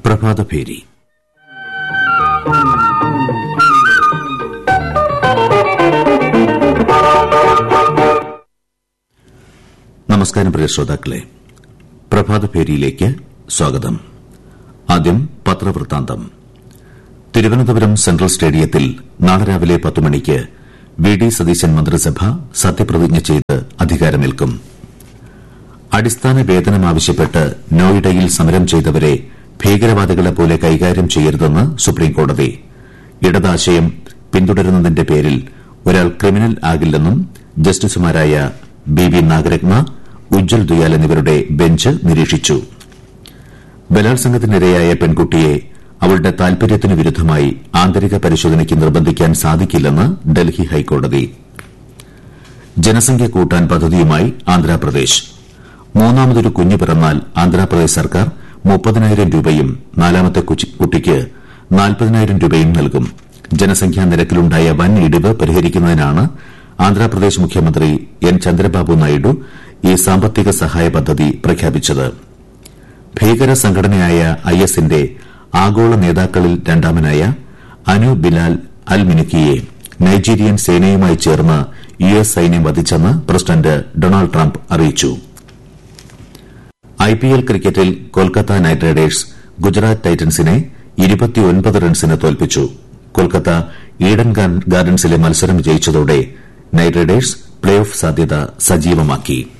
പ്രഭാതഭേരി നമസ്കാരം പ്രിയ ശ്രോതാക്കളെ പ്രഭാതഭേരിയിലേക്ക് സ്വാഗതം ആദ്യം പത്രവൃത്താന്തം തിരുവനന്തപുരം സെൻട്രൽ സ്റ്റേഡിയത്തിൽ നാളെ രാവിലെ പത്ത് മണിക്ക് വി ഡി സതീശൻ മന്ത്രിസഭ സത്യപ്രതിജ്ഞ ചെയ്ത് അധികാരമേൽക്കും അടിസ്ഥാന വേതനം ആവശ്യപ്പെട്ട് നോയിഡയിൽ സമരം ചെയ്തവരെ ഭീകരവാദികളെ പോലെ കൈകാര്യം ചെയ്യരുതെന്ന് സുപ്രീംകോടതി ഇടതാശയം പിന്തുടരുന്നതിന്റെ പേരിൽ ഒരാൾ ക്രിമിനൽ ആകില്ലെന്നും ജസ്റ്റിസുമാരായ ബി വി നാഗരത്ന ഉജ്ജൽ ദുയാൽ എന്നിവരുടെ ബെഞ്ച് നിരീക്ഷിച്ചു ബലാത്സംഗത്തിനിരയായ പെൺകുട്ടിയെ അവളുടെ താൽപര്യത്തിനു വിരുദ്ധമായി ആന്തരിക പരിശോധനയ്ക്ക് നിർബന്ധിക്കാൻ സാധിക്കില്ലെന്ന് ഡൽഹി ഹൈക്കോടതി ജനസംഖ്യ കൂട്ടാൻ പദ്ധതിയുമായി ആന്ധ്രാപ്രദേശ് മൂന്നാമതൊരു കുഞ്ഞ് പിറന്നാൽ ആന്ധ്രാപ്രദേശ് സർക്കാർ മുപ്പതിനായിരം രൂപയും നാലാമത്തെ കുട്ടിക്ക് നാൽപ്പതിനായിരം രൂപയും നൽകും ജനസംഖ്യാ നിരക്കിലുണ്ടായ വൻ ഇടിവ് പരിഹരിക്കുന്നതിനാണ് ആന്ധ്രാപ്രദേശ് മുഖ്യമന്ത്രി എൻ ചന്ദ്രബാബു നായിഡു ഈ സാമ്പത്തിക സഹായ പദ്ധതി പ്രഖ്യാപിച്ചത് ഭീകര സംഘടനയായ ഐ എസിന്റെ ആഗോള നേതാക്കളിൽ രണ്ടാമനായ അനു ബിലാൽ അൽ മിനുക്കിയെ നൈജീരിയൻ സേനയുമായി ചേർന്ന് യു എസ് സൈന്യം വധിച്ചെന്ന് പ്രസിഡന്റ് ഡൊണാൾഡ് ട്രംപ് അറിയിച്ചു ഐപിഎൽ ക്രിക്കറ്റിൽ കൊൽക്കത്ത നൈറ്റ് റൈഡേഴ്സ് ഗുജറാത്ത് ടൈറ്റൻസിനെ റൺസിന് തോൽപ്പിച്ചു കൊൽക്കത്ത ഈഡൻ ഗാർഡൻസിലെ മത്സരം ജയിച്ചതോടെ നൈറ്റ് റൈഡേഴ്സ് പ്ലേ ഓഫ് സാധ്യത സജീവമാക്കി